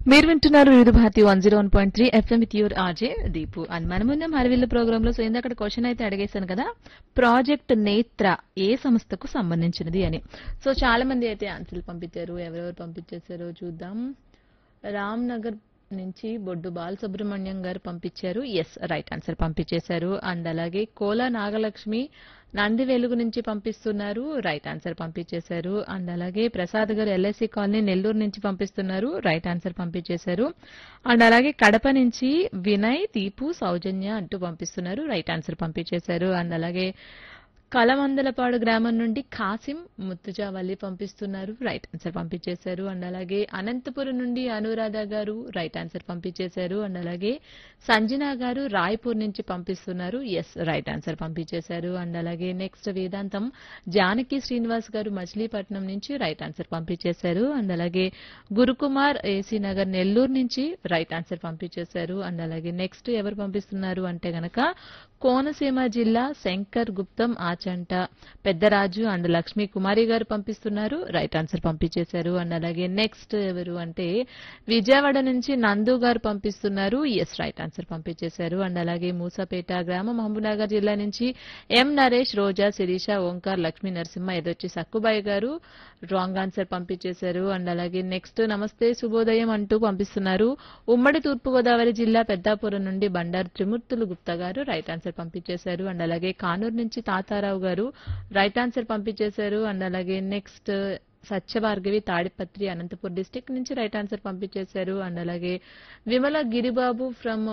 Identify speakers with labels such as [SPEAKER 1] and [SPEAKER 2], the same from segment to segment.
[SPEAKER 1] మీరు వింటున్నారు Vividh Bharati one zero one point three FM with your RJ Deepu and మనమున్న Harivillu programme లో సో ఇందాక క్వశ్చన్ అయితే అడిగేశాను కదా ప్రాజెక్ట్ నేత్ర ఏ సంస్థకు సంబంధించినది అని సో చాలా మంది అయితే ఆన్సర్లు పంపించారు ఎవరెవరు పంపించేశారో చూద్దాం రామ్ నగర్ నుంచి బొడ్డు బాలసుబ్రహ్మణ్యం గారు పంపించారు ఎస్ రైట్ ఆన్సర్ పంపించేశారు అండ్ అలాగే కోలా నాగలక్ష్మి నంది వెలుగు నుంచి పంపిస్తున్నారు రైట్ ఆన్సర్ పంపించేశారు అండ్ అలాగే ప్రసాద్ గారు ఎల్ఐసి కాలనీ నెల్లూరు నుంచి పంపిస్తున్నారు రైట్ ఆన్సర్ పంపించేశారు అండ్ అలాగే కడప నుంచి వినయ్ దీపు సౌజన్య అంటూ పంపిస్తున్నారు రైట్ ఆన్సర్ పంపించేశారు అండ్ అలాగే కలమందలపాడు గ్రామం నుండి కాసిం ముత్తుజావల్లి పంపిస్తున్నారు రైట్ ఆన్సర్ పంపించేశారు అండ్ అలాగే అనంతపురం నుండి అనురాధ గారు రైట్ ఆన్సర్ పంపించేశారు అండ్ అలాగే సంజన గారు రాయ్పూర్ నుంచి పంపిస్తున్నారు ఎస్ రైట్ ఆన్సర్ పంపించేశారు అండ్ అలాగే నెక్స్ట్ వేదాంతం జానకి శ్రీనివాస్ గారు మచిలీపట్నం నుంచి రైట్ ఆన్సర్ పంపించేశారు అండ్ అలాగే గురుకుమార్ ఏసీ నగర్ నెల్లూరు నుంచి రైట్ ఆన్సర్ పంపించేశారు అండ్ అలాగే నెక్స్ట్ ఎవరు పంపిస్తున్నారు అంటే గనక కోనసీమ జిల్లా శంకర్ గుప్తం ఆచంట పెద్దరాజు అండ్ లక్ష్మీ కుమారి గారు పంపిస్తున్నారు రైట్ ఆన్సర్ పంపించేశారు అండ్ అలాగే నెక్స్ట్ ఎవరు అంటే విజయవాడ నుంచి నందు గారు పంపిస్తున్నారు ఎస్ రైట్ ఆన్సర్ పంపించేశారు అండ్ అలాగే మూసాపేట గ్రామం మహబూబ్నగర్ జిల్లా నుంచి ఎం నరేష్ రోజా శిరీష ఓంకార్ లక్ష్మీ నరసింహ ఎదొచ్చి సక్కుబాయి గారు రాంగ్ ఆన్సర్ పంపించేశారు అండ్ అలాగే నెక్స్ట్ నమస్తే శుభోదయం అంటూ పంపిస్తున్నారు ఉమ్మడి తూర్పుగోదావరి జిల్లా పెద్దాపురం నుండి బండారు త్రిమూర్తులు గుప్తా గారు రైట్ ఆన్సర్ పంపించేశారు అండ్ అలాగే కానూరు నుంచి తాతారావు గారు రైట్ ఆన్సర్ పంపించేశారు అండ్ అలాగే నెక్స్ట్ సత్యభార్గవి తాడిపత్రి అనంతపూర్ డిస్టిక్ నుంచి రైట్ ఆన్సర్ పంపించేశారు అండ్ అలాగే విమల గిరిబాబు ఫ్రమ్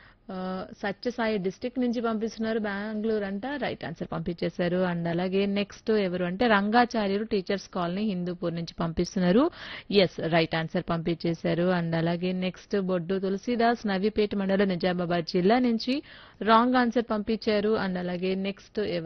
[SPEAKER 1] సత్యసాయి డిస్టిక్ నుంచి పంపిస్తున్నారు బెంగళూరు అంట రైట్ ఆన్సర్ పంపించేశారు అండ్ అలాగే నెక్స్ట్ ఎవరు అంటే రంగాచార్యులు టీచర్స్ కాలనీ హిందూపూర్ నుంచి పంపిస్తున్నారు ఎస్ రైట్ ఆన్సర్ పంపించేశారు అండ్ అలాగే నెక్స్ట్ బొడ్డు తులసిదాస్ నవీపేట మండలం నిజామాబాద్ జిల్లా నుంచి రాంగ్ ఆన్సర్ పంపించారు అండ్ అలాగే నెక్స్ట్ ఎవరు